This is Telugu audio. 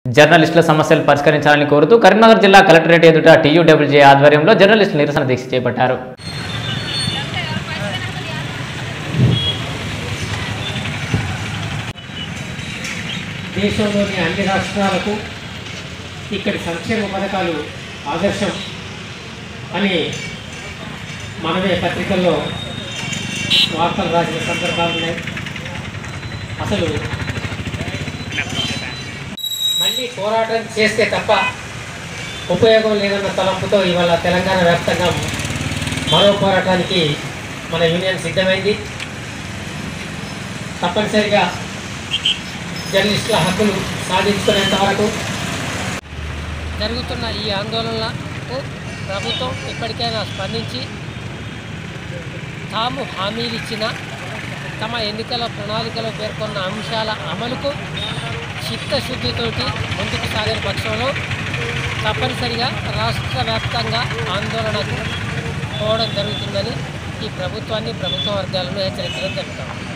జర్నలిస్టుల సమస్యలు పరిష్కరించాలని కోరుతూ కరీంనగర్ జిల్లా కలెక్టరేట్ ఎదుట టీయూడబ్ల్యూజే ఆధ్వర్యంలో జర్నలిస్టులు నిరసన దీక్ష చేపట్టారు దేశంలోని అన్ని రాష్ట్రాలకు ఇక్కడి సంక్షేమ పథకాలు ఆదర్శం అని మనమే పత్రికల్లో వార్తలు రాసిన సందర్భాలు ఉన్నాయి అసలు మళ్ళీ పోరాటం చేస్తే తప్ప ఉపయోగం లేదన్న తలంపుతో ఇవాళ తెలంగాణ వ్యాప్తంగా మరో పోరాటానికి మన యూనియన్ సిద్ధమైంది తప్పనిసరిగా జర్నలిస్టుల హక్కులు సాధించుకునేంత వరకు జరుగుతున్న ఈ ఆందోళనలకు ప్రభుత్వం ఇప్పటికైనా స్పందించి తాము హామీలు ఇచ్చిన తమ ఎన్నికల ప్రణాళికలో పేర్కొన్న అంశాల అమలుకు చిత్తశుద్ధితోటి ముందుకు సాగిన పక్షంలో తప్పనిసరిగా రాష్ట్ర వ్యాప్తంగా ఆందోళనకు పోవడం జరుగుతుందని ఈ ప్రభుత్వాన్ని ప్రభుత్వ వర్గాలను హెచ్చరించడం జరుగుతుంది